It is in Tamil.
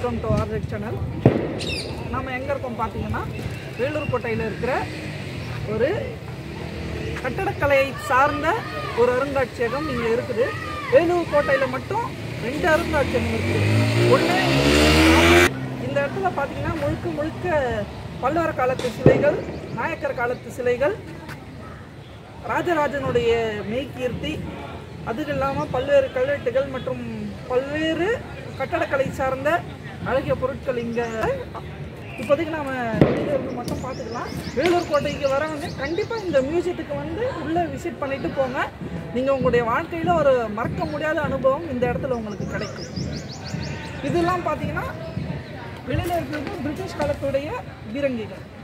வெல்கம் டு ஆர்ஜெக் சேனல் நம்ம எங்கே இருக்கோம் பார்த்தீங்கன்னா வேலூர் கோட்டையில் இருக்கிற ஒரு கட்டடக்கலையை சார்ந்த ஒரு அருங்காட்சியகம் இங்கே இருக்குது வேலூர் கோட்டையில் மட்டும் ரெண்டு அருங்காட்சியகம் இருக்குது ஒன்று இந்த இடத்துல பார்த்தீங்கன்னா முழுக்க முழுக்க பல்லவர காலத்து சிலைகள் நாயக்கர் காலத்து சிலைகள் ராஜராஜனுடைய மெய்கீர்த்தி அதுக்கு இல்லாமல் பல்வேறு கல்வெட்டுகள் மற்றும் பல்வேறு கட்டடக்கலை சார்ந்த அழகிய பொருட்கள் இங்கே இப்போதைக்கு நாம வெளியில இருந்து மட்டும் பார்த்துக்கலாம் வேலூர் கோட்டைக்கு வரவங்க கண்டிப்பாக இந்த மியூசியத்துக்கு வந்து உள்ளே விசிட் பண்ணிட்டு போங்க நீங்கள் உங்களுடைய வாழ்க்கையில் ஒரு மறக்க முடியாத அனுபவம் இந்த இடத்துல உங்களுக்கு கிடைக்கும் இதெல்லாம் பார்த்தீங்கன்னா வெளியில் இருக்கிறது பிரிட்டிஷ் காலத்துடைய பீரங்கிகள்